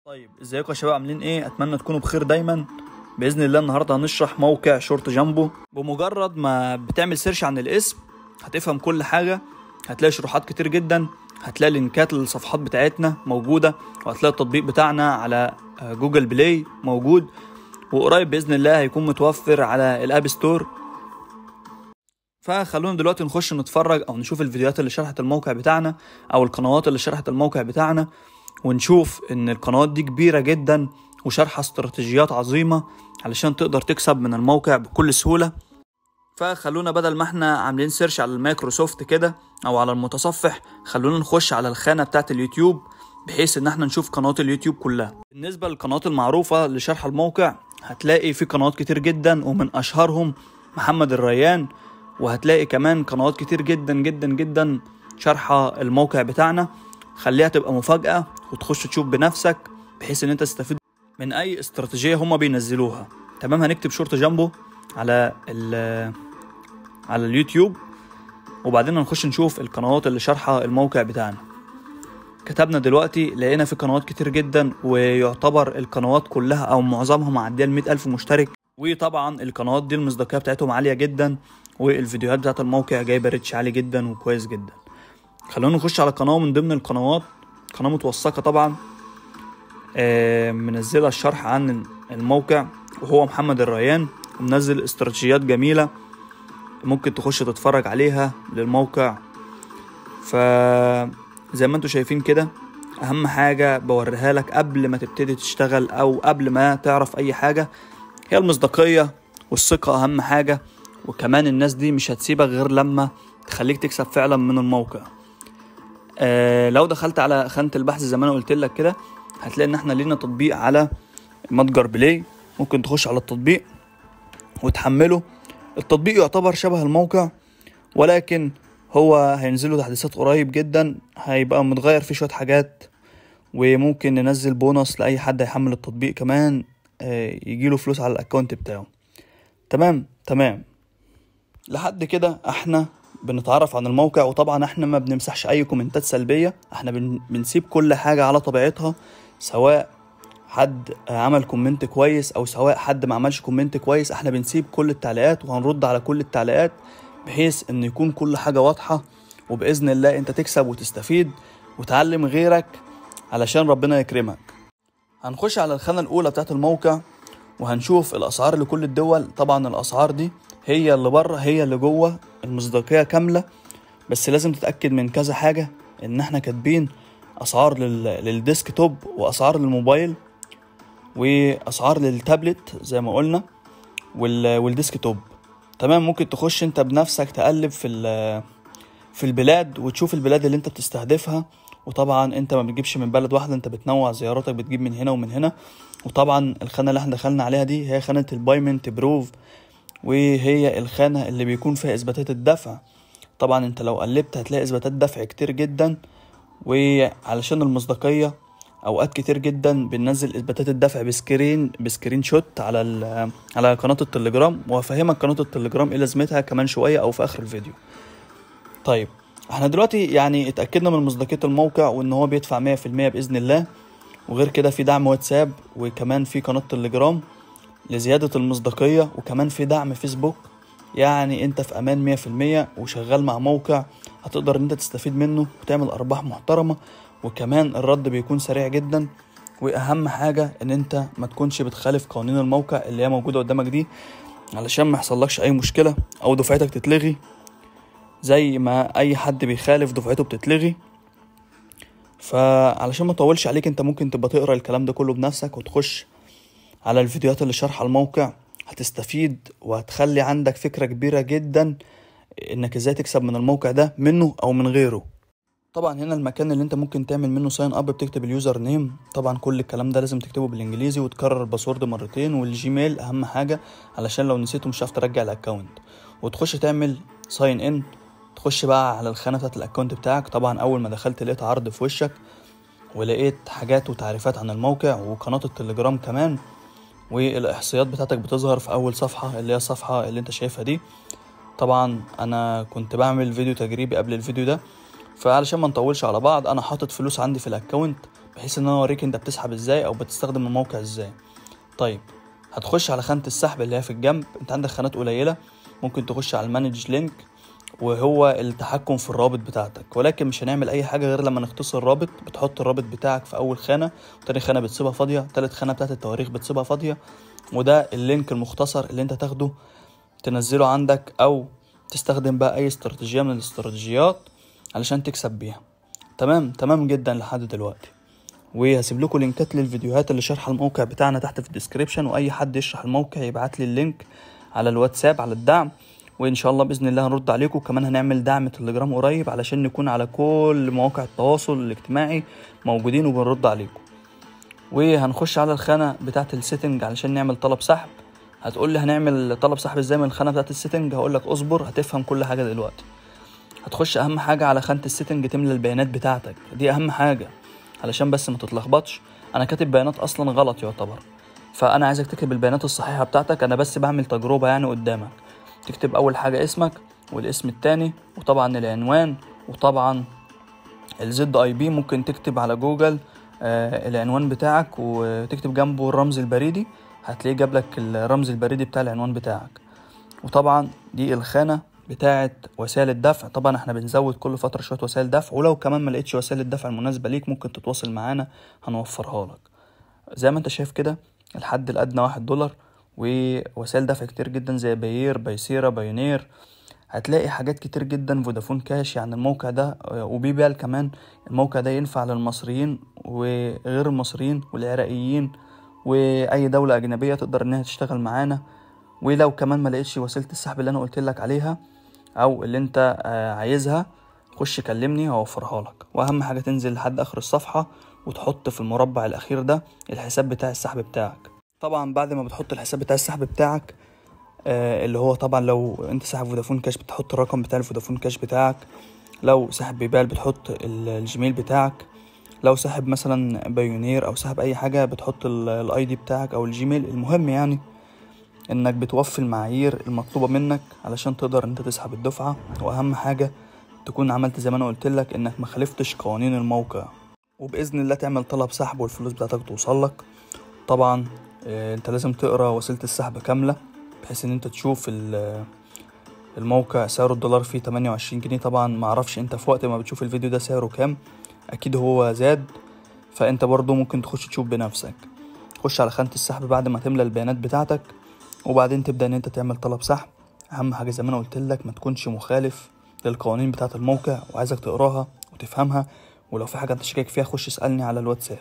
طيب ازيكم يا شباب عاملين ايه اتمنى تكونوا بخير دايما باذن الله النهارده هنشرح موقع شورت جامبو بمجرد ما بتعمل سيرش عن الاسم هتفهم كل حاجه هتلاقي شروحات كتير جدا هتلاقي لينكات للصفحات بتاعتنا موجوده وهتلاقي التطبيق بتاعنا على آه، جوجل بلاي موجود وقريب باذن الله هيكون متوفر على الاب ستور فخلونا دلوقتي نخش نتفرج او نشوف الفيديوهات اللي شرحت الموقع بتاعنا او القنوات اللي شرحت الموقع بتاعنا ونشوف ان القنوات دي كبيرة جدا وشارحة استراتيجيات عظيمة علشان تقدر تكسب من الموقع بكل سهولة فخلونا بدل ما احنا عاملين سيرش على المايكروسوفت كده او على المتصفح خلونا نخش على الخانة بتاعت اليوتيوب بحيث ان احنا نشوف قنوات اليوتيوب كلها بالنسبة للقنوات المعروفة لشرح الموقع هتلاقي في قنوات كتير جدا ومن اشهرهم محمد الريان وهتلاقي كمان قنوات كتير جدا جدا جدا شارحة الموقع بتاعنا خليها تبقى مفاجأة وتخش تشوف بنفسك بحيث ان انت تستفيد من اي استراتيجية هما بينزلوها تمام هنكتب شورت جامبو على ال على اليوتيوب وبعدين هنخش نشوف القنوات اللي شارحة الموقع بتاعنا كتبنا دلوقتي لقينا في قنوات كتير جدا ويعتبر القنوات كلها او معظمها معدية المئة الف مشترك وطبعا القنوات دي المصداقية بتاعتهم عالية جدا والفيديوهات بتاعت الموقع جايبة ريتش عالي جدا وكويس جدا خلونا نخش على قناة من ضمن القنوات قناة متوثقة طبعا آه، منزلة الشرح عن الموقع وهو محمد الريان ومنزل استراتيجيات جميلة ممكن تخش تتفرج عليها للموقع فزي ما انتوا شايفين كده اهم حاجة بوريها لك قبل ما تبتدي تشتغل او قبل ما تعرف اي حاجة هي المصداقية والثقة اهم حاجة وكمان الناس دي مش هتسيبك غير لما تخليك تكسب فعلا من الموقع آه لو دخلت على خانة البحث زي ما انا قلت لك كده هتلاقي ان احنا لينا تطبيق على متجر بلاي ممكن تخش على التطبيق وتحمله التطبيق يعتبر شبه الموقع ولكن هو هينزله تحديثات قريب جدا هيبقى متغير فيه شوية حاجات وممكن ننزل بونص لأي حد هيحمل التطبيق كمان آه، يجيله فلوس على الأكونت بتاعه تمام تمام لحد كده احنا بنتعرف عن الموقع وطبعا احنا ما بنمسحش اي كومنتات سلبية احنا بن بنسيب كل حاجة على طبيعتها سواء حد عمل كومنت كويس او سواء حد ما عملش كومنت كويس احنا بنسيب كل التعليقات وهنرد على كل التعليقات بحيث ان يكون كل حاجة واضحة وبإذن الله انت تكسب وتستفيد وتعلم غيرك علشان ربنا يكرمك هنخش على الخانة الأولى بتاعت الموقع وهنشوف الأسعار لكل الدول طبعا الأسعار دي هي اللي بره هي اللي جوه المصداقية كاملة بس لازم تتأكد من كذا حاجة إن احنا كاتبين أسعار لل... للديسك توب وأسعار للموبايل وأسعار للتابلت زي ما قلنا وال... والديسك توب تمام ممكن تخش انت بنفسك تقلب في ال... في البلاد وتشوف البلاد اللي انت بتستهدفها وطبعا انت ما بتجيبش من بلد واحدة انت بتنوع زياراتك بتجيب من هنا ومن هنا وطبعا الخانة اللي احنا دخلنا عليها دي هي خانة البايمنت بروف وهي الخانة اللي بيكون فيها إثباتات الدفع طبعا انت لو قلبت هتلاقي إثباتات دفع كتير جدا وعلشان المصداقية أوقات كتير جدا بننزل إثباتات الدفع بسكرين بسكرين شوت على ال- على قناة التليجرام وهفهمك قناة التليجرام ايه لازمتها كمان شوية أو في آخر الفيديو طيب احنا دلوقتي يعني اتأكدنا من مصداقية الموقع وإن هو بيدفع مية في المية بإذن الله وغير كده في دعم واتساب وكمان في قناة تليجرام لزيادة المصداقية وكمان في دعم فيسبوك يعني انت في امان مية في المية وشغال مع موقع هتقدر ان انت تستفيد منه وتعمل ارباح محترمة وكمان الرد بيكون سريع جدا واهم حاجة ان انت ما تكونش بتخالف قوانين الموقع اللي هي موجودة قدامك دي علشان ما يحصلكش اي مشكلة او دفعتك تتلغي زي ما اي حد بيخالف دفعته بتتلغي فعلشان ما اطولش عليك انت ممكن تبقى تقرا الكلام ده كله بنفسك وتخش على الفيديوهات اللي شارحة الموقع هتستفيد وهتخلي عندك فكرة كبيرة جدا انك ازاي تكسب من الموقع ده منه او من غيره طبعا هنا المكان اللي انت ممكن تعمل منه ساين اب بتكتب اليوزر نيم طبعا كل الكلام ده لازم تكتبه بالانجليزي وتكرر الباسورد مرتين والجيميل اهم حاجة علشان لو نسيته مش هتعرف ترجع الاكونت وتخش تعمل ساين ان تخش بقى على الخانة بتاعت الاكونت بتاعك طبعا اول ما دخلت لقيت عرض في وشك ولقيت حاجات وتعريفات عن الموقع وقناة التليجرام كمان والاحصائيات بتاعتك بتظهر في اول صفحة اللي هي الصفحة اللي انت شايفها دي طبعا انا كنت بعمل فيديو تجريبي قبل الفيديو ده فعلشان ما نطولش على بعض انا حاطط فلوس عندي في الاكونت بحيث ان انا اوريك انت بتسحب ازاي او بتستخدم الموقع ازاي طيب هتخش على خانة السحب اللي هي في الجنب انت عندك خانات قليلة ممكن تخش على المانج لينك وهو التحكم في الرابط بتاعتك ولكن مش هنعمل اي حاجة غير لما نختصر الرابط بتحط الرابط بتاعك في اول خانة وتاني خانة بتسيبها فاضية تالت خانة بتاعت التواريخ بتسيبها فاضية وده اللينك المختصر اللي انت تاخده تنزله عندك او تستخدم بقى اي استراتيجية من الاستراتيجيات علشان تكسب بيها تمام تمام جدا لحد دلوقتي وهسيب لكم لينكات للفيديوهات اللي شرح الموقع بتاعنا تحت في الديسكريبشن واي حد يشرح الموقع يبعت لي اللينك على الواتساب على الدعم وان شاء الله باذن الله هنرد عليكم كمان هنعمل دعم تليجرام قريب علشان نكون على كل مواقع التواصل الاجتماعي موجودين وبنرد عليكم وهنخش على الخانه بتاعه السيتنج علشان نعمل طلب سحب هتقول لي هنعمل طلب سحب ازاي من الخانه بتاعه السيتنج هقول لك اصبر هتفهم كل حاجه دلوقتي هتخش اهم حاجه على خانه السيتنج تملى البيانات بتاعتك دي اهم حاجه علشان بس ما تتلخبطش انا كاتب بيانات اصلا غلط يعتبر فانا عايزك تكتب البيانات الصحيحه بتاعتك انا بس بعمل تجربه يعني قدامك تكتب اول حاجه اسمك والاسم التاني وطبعا العنوان وطبعا الزد اي بي ممكن تكتب على جوجل آه العنوان بتاعك وتكتب جنبه الرمز البريدي هتلاقيه جاب لك الرمز البريدي بتاع العنوان بتاعك وطبعا دي الخانه بتاعه وسائل الدفع طبعا احنا بنزود كل فتره شويه وسائل دفع ولو كمان ما لقيتش وسائل الدفع المناسبه ليك ممكن تتواصل معانا هنوفرها لك زي ما انت شايف كده الحد الادنى واحد دولار ووسائل دفع كتير جدا زي باير بايسيرا بايونير هتلاقي حاجات كتير جدا فودافون كاش يعني الموقع ده وبيبال كمان الموقع ده ينفع للمصريين وغير المصريين والعراقيين واي دولة اجنبية تقدر انها تشتغل معانا ولو كمان ما لقيتش وسيلة السحب اللي انا قلت لك عليها او اللي انت عايزها خش كلمني هوفرها لك واهم حاجة تنزل لحد اخر الصفحة وتحط في المربع الاخير ده الحساب بتاع السحب بتاعك طبعا بعد ما بتحط الحساب بتاع السحب بتاعك آه اللي هو طبعا لو انت ساحب فودافون كاش بتحط الرقم بتاع الفودافون كاش بتاعك لو ساحب بيبال بتحط الجيميل بتاعك لو ساحب مثلا بايونير او ساحب اي حاجه بتحط الاي دي بتاعك او الجيميل المهم يعني انك بتوفي المعايير المطلوبه منك علشان تقدر انت تسحب الدفعه واهم حاجه تكون عملت زي ما انا قلت لك انك ما خالفتش قوانين الموقع وباذن الله تعمل طلب سحب والفلوس بتاعتك توصل لك طبعا انت لازم تقرا وسيله السحب كامله بحيث ان انت تشوف الموقع سعر الدولار فيه 28 جنيه طبعا معرفش انت في وقت ما بتشوف الفيديو ده سعره كام اكيد هو زاد فانت برضو ممكن تخش تشوف بنفسك خش على خانة السحب بعد ما تملى البيانات بتاعتك وبعدين تبدأ ان انت تعمل طلب سحب اهم حاجة زي ما انا قلت لك ما تكونش مخالف للقوانين بتاعة الموقع وعايزك تقراها وتفهمها ولو في حاجة انت شاكك فيها خش اسألني على الواتساب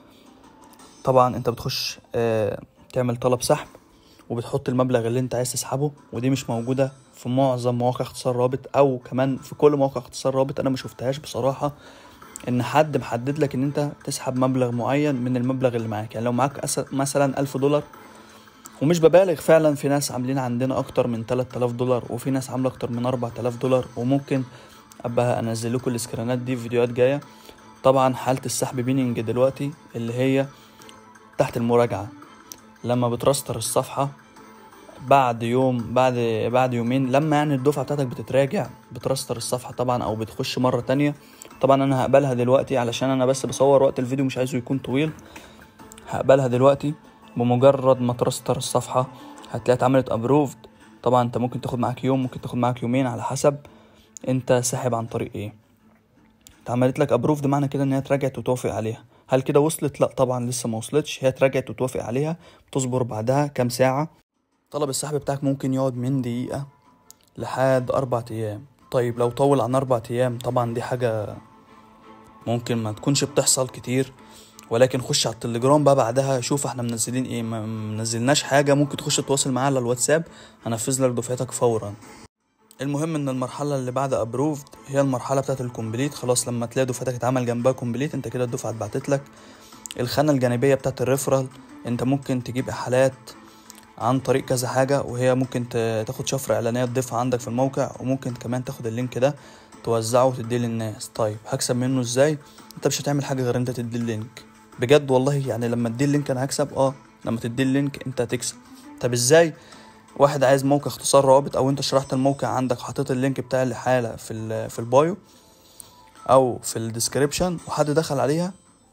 طبعا انت بتخش اه تعمل طلب سحب وبتحط المبلغ اللي انت عايز تسحبه ودي مش موجودة في معظم مواقع اختصار رابط او كمان في كل موقع اختصار رابط انا ما شفتهاش بصراحة ان حد محدد لك ان انت تسحب مبلغ معين من المبلغ اللي معاك يعني لو معاك مثلا ألف دولار ومش ببالغ فعلا في ناس عاملين عندنا اكتر من 3000 دولار وفي ناس عامله اكتر من 4000 دولار وممكن ابقى انزل لكم السكرينات دي في فيديوهات جايه طبعا حاله السحب بيننج دلوقتي اللي هي تحت المراجعه لما بترستر الصفحه بعد يوم بعد بعد يومين لما يعني الدفعه بتاعتك بتتراجع بترستر الصفحه طبعا او بتخش مره تانية طبعا انا هقبلها دلوقتي علشان انا بس بصور وقت الفيديو مش عايزه يكون طويل هقبلها دلوقتي بمجرد ما ترستر الصفحة هتلاقيها اتعملت ابروفد طبعا انت ممكن تاخد معاك يوم ممكن تاخد معاك يومين على حسب انت ساحب عن طريق ايه اتعملت لك ابروفد معنى كده ان هي اتراجعت وتوافق عليها هل كده وصلت لا طبعا لسه ما وصلتش هي اتراجعت وتوافق عليها تصبر بعدها كام ساعة طلب السحب بتاعك ممكن يقعد من دقيقة لحد أربع أيام طيب لو طول عن أربع أيام طبعا دي حاجة ممكن ما تكونش بتحصل كتير ولكن خش على التليجرام بقى بعدها شوف احنا منزلين ايه ما منزلناش حاجة ممكن تخش تتواصل معايا على الواتساب هنفذ لك دفعتك فورا المهم ان المرحلة اللي بعد ابروفد هي المرحلة بتاعت الكومبليت خلاص لما تلاقي دفعتك اتعمل جنبها كومبليت انت كده الدفعة اتبعتت لك الخانة الجانبية بتاعت الريفرال انت ممكن تجيب احالات عن طريق كذا حاجة وهي ممكن تاخد شفرة اعلانية تضيفها عندك في الموقع وممكن كمان تاخد اللينك ده توزعه وتديه للناس طيب هكسب منه ازاي انت مش هتعمل حاجة غير انت تدي اللينك بجد والله يعني لما تدي اللينك انا هكسب اه لما تدي اللينك انت هتكسب طب ازاي واحد عايز موقع اختصار روابط او انت شرحت الموقع عندك حطيت اللينك بتاع الحالة في في البايو او في الديسكريبشن وحد دخل عليها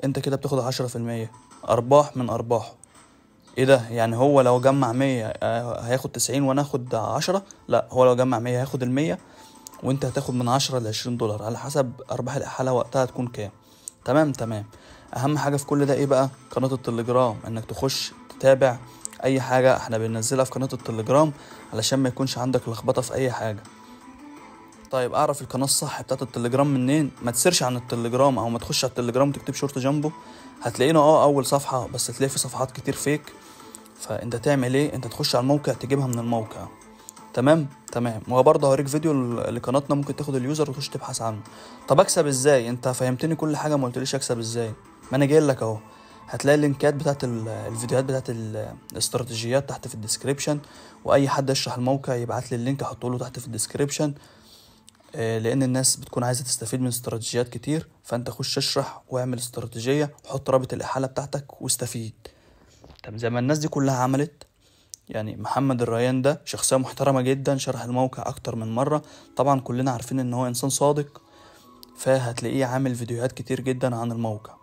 انت كده بتاخد عشرة في المية ارباح من ارباحه ايه ده يعني هو لو جمع مية آه، هياخد تسعين وانا اخد عشرة لا هو لو جمع مية هياخد المية وانت هتاخد من عشرة لعشرين دولار على حسب ارباح الاحالة وقتها تكون كام تمام تمام اهم حاجة في كل ده ايه بقى قناة التليجرام انك تخش تتابع اي حاجة احنا بننزلها في قناة التليجرام علشان ما يكونش عندك لخبطة في اي حاجة طيب اعرف القناه الصح بتاعت التليجرام منين ما تسيرش عن التليجرام او ما تخش على التليجرام وتكتب شورت جامبو هتلاقينا اه اول صفحه بس تلاقي في صفحات كتير فيك فانت تعمل ايه انت تخش على الموقع تجيبها من الموقع تمام تمام وبرضه هوريك فيديو ل- لقناتنا ممكن تاخد اليوزر وتخش تبحث عنه طب اكسب ازاي انت فهمتني كل حاجه ما قلتليش اكسب ازاي ما انا جاي لك اهو هتلاقي اللينكات بتاعت ال- الفيديوهات بتاعت ال- الاستراتيجيات تحت في الديسكريبشن واي حد يشرح الموقع يبعت لي اللينك احطه له تحت في الديسكريبشن آه، لان الناس بتكون عايزه تستفيد من استراتيجيات كتير فانت خش اشرح واعمل استراتيجيه وحط رابط الاحاله بتاعتك واستفيد طب زي ما الناس دي كلها عملت يعني محمد الريان ده شخصيه محترمه جدا شرح الموقع اكتر من مره طبعا كلنا عارفين ان هو انسان صادق فهتلاقيه عامل فيديوهات كتير جدا عن الموقع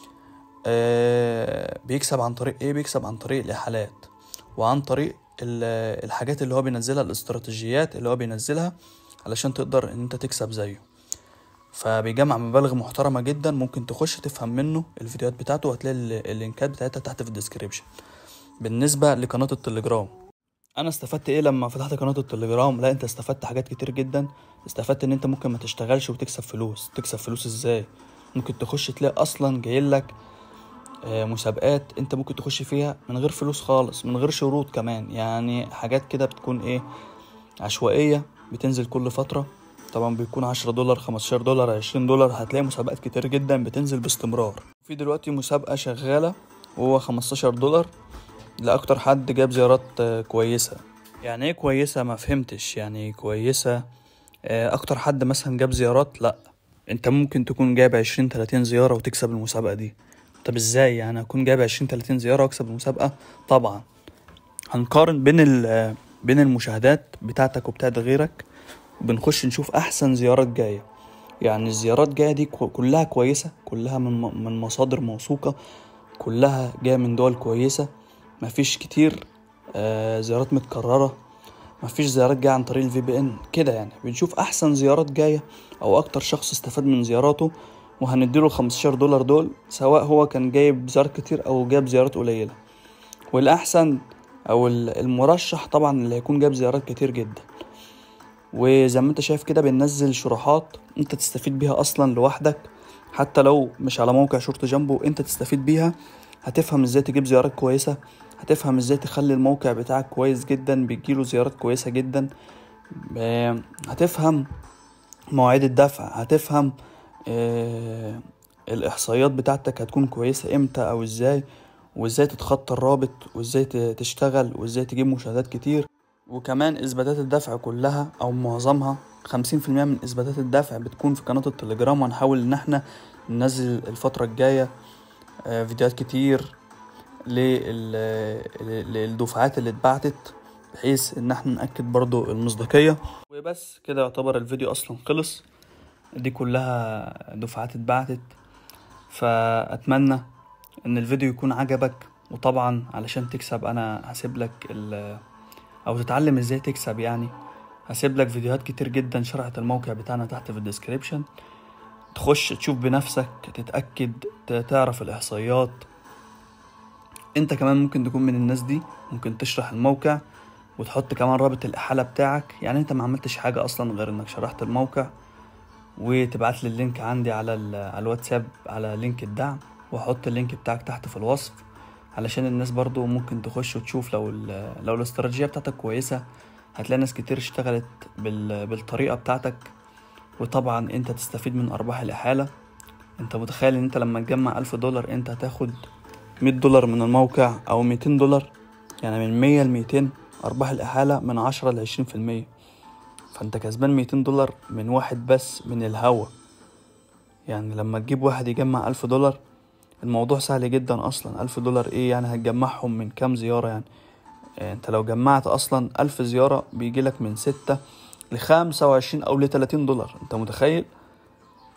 آه بيكسب عن طريق ايه بيكسب عن طريق الاحالات وعن طريق ال- الحاجات اللي هو بينزلها الاستراتيجيات اللي هو بينزلها علشان تقدر ان انت تكسب زيه فبيجمع مبالغ محترمة جدا ممكن تخش تفهم منه الفيديوهات بتاعته وهتلاقي ال- اللينكات بتاعتها تحت في الديسكريبشن بالنسبة لقناة التليجرام انا استفدت ايه لما فتحت قناة التليجرام لا انت استفدت حاجات كتير جدا استفدت ان انت ممكن ما تشتغلش وتكسب فلوس تكسب فلوس ازاي ممكن تخش تلاقي اصلا جايلك آه، مسابقات انت ممكن تخش فيها من غير فلوس خالص من غير شروط كمان يعني حاجات كده بتكون ايه عشوائية بتنزل كل فترة طبعا بيكون عشرة دولار خمستاشر دولار عشرين دولار هتلاقي مسابقات كتير جدا بتنزل باستمرار في دلوقتي مسابقة شغالة وهو خمستاشر دولار لأكتر حد جاب زيارات آه، كويسة يعني ايه كويسة ما فهمتش يعني كويسة آه، أكتر حد مثلا جاب زيارات لأ انت ممكن تكون جايب عشرين تلاتين زيارة وتكسب المسابقة دي طب ازاي يعني اكون جايب عشرين تلاتين زيارة واكسب المسابقة طبعا هنقارن بين ال بين المشاهدات بتاعتك وبتاعت غيرك وبنخش نشوف احسن زيارات جايه يعني الزيارات جايه دي كو- كلها كويسه كلها من م- من مصادر موثوقه كلها جايه من دول كويسه مفيش كتير آه زيارات متكرره مفيش زيارات جايه عن طريق الفي بي ان كده يعني بنشوف احسن زيارات جايه او اكتر شخص استفاد من زياراته وهنديله 15 دولار دول سواء هو كان جايب زيارات كتير او جاب زيارات قليله والاحسن او ال- المرشح طبعا اللي هيكون جاب زيارات كتير جدا وزي ما انت شايف كده بننزل شروحات انت تستفيد بيها اصلا لوحدك حتى لو مش على موقع شورت جامبو انت تستفيد بيها هتفهم ازاي تجيب زيارات كويسة هتفهم ازاي تخلي الموقع بتاعك كويس جدا بيجيله زيارات كويسة جدا آه، هتفهم مواعيد الدفع هتفهم آه، الاحصائيات بتاعتك هتكون كويسة امتى او ازاي وازاي تتخطى الرابط وازاي ت- تشتغل وازاي تجيب مشاهدات كتير وكمان اثباتات الدفع كلها او معظمها خمسين في المية من اثباتات الدفع بتكون في قناة التليجرام وهنحاول ان احنا ننزل الفترة الجاية آه، فيديوهات كتير لل- للدفعات اللي اتبعتت بحيث ان احنا نأكد برضو المصداقية وبس كده يعتبر الفيديو اصلا خلص دي كلها دفعات اتبعتت فاتمنى ان الفيديو يكون عجبك وطبعا علشان تكسب انا هسيب لك ال او تتعلم ازاي تكسب يعني هسيب لك فيديوهات كتير جدا شرحت الموقع بتاعنا تحت في الديسكريبشن تخش تشوف بنفسك تتأكد ت- تعرف الإحصائيات انت كمان ممكن تكون من الناس دي ممكن تشرح الموقع وتحط كمان رابط الإحالة بتاعك يعني انت ما عملتش حاجة أصلا غير انك شرحت الموقع وتبعت لي اللينك عندي على ال- على الواتساب على لينك الدعم واحط اللينك بتاعك تحت في الوصف علشان الناس برضو ممكن تخش وتشوف لو ال- لو الاستراتيجية بتاعتك كويسة هتلاقي ناس كتير اشتغلت بال- بالطريقة بتاعتك وطبعا انت تستفيد من ارباح الاحالة انت متخيل ان انت لما تجمع الف دولار انت هتاخد مية دولار من الموقع او ميتين دولار يعني من مية لميتين ارباح الاحالة من عشرة لعشرين في المية فانت كسبان ميتين دولار من واحد بس من الهوا يعني لما تجيب واحد يجمع ألف دولار الموضوع سهل جدا أصلا ألف دولار إيه يعني هتجمعهم من كام زيارة يعني آه، انت لو جمعت أصلا ألف زيارة بيجيلك من ستة لخمسة وعشرين أو لتلاتين دولار انت متخيل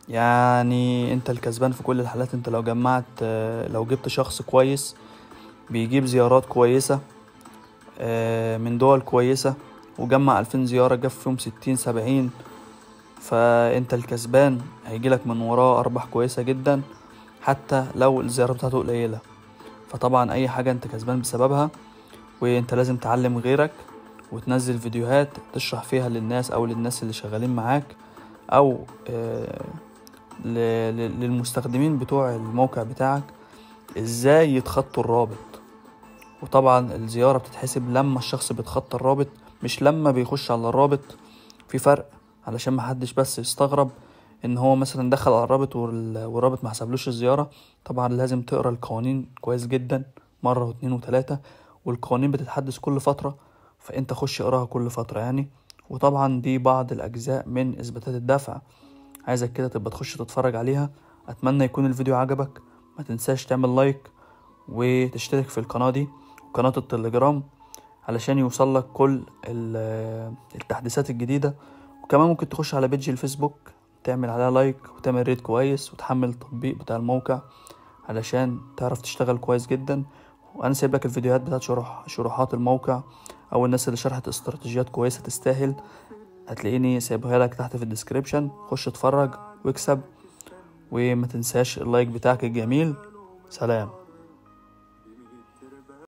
يعني انت الكسبان في كل الحالات انت لو جمعت آه، لو جبت شخص كويس بيجيب زيارات كويسة آه، من دول كويسة وجمع ألفين زيارة جاب فيهم ستين سبعين فانت الكسبان هيجيلك من وراه أرباح كويسة جدا حتى لو الزيارة بتاعته قليلة فطبعا أي حاجة انت كسبان بسببها وانت لازم تعلم غيرك وتنزل فيديوهات تشرح فيها للناس أو للناس اللي شغالين معاك أو آه، ل- ل- للمستخدمين بتوع الموقع بتاعك ازاي يتخطوا الرابط وطبعا الزيارة بتتحسب لما الشخص بيتخطى الرابط مش لما بيخش على الرابط في فرق علشان محدش بس يستغرب ان هو مثلا دخل على الرابط وال- والرابط ما حسبلوش الزيارة طبعا لازم تقرا القوانين كويس جدا مرة واتنين وتلاتة والقوانين بتتحدث كل فترة فانت خش اقراها كل فترة يعني وطبعا دي بعض الاجزاء من اثباتات الدفع عايزك كده تبقى تخش تتفرج عليها اتمنى يكون الفيديو عجبك ما تنساش تعمل لايك وتشترك في القناة دي وقناة التليجرام علشان يوصلك كل ال- التحديثات الجديدة وكمان ممكن تخش على بيج الفيسبوك تعمل عليها لايك وتعمل ريت كويس وتحمل التطبيق بتاع الموقع علشان تعرف تشتغل كويس جدا وانا سايب لك الفيديوهات بتاعت شروح شروحات الموقع او الناس اللي شرحت استراتيجيات كويسة تستاهل هتلاقيني سايبها لك تحت في الديسكريبشن خش اتفرج واكسب وما تنساش اللايك بتاعك الجميل سلام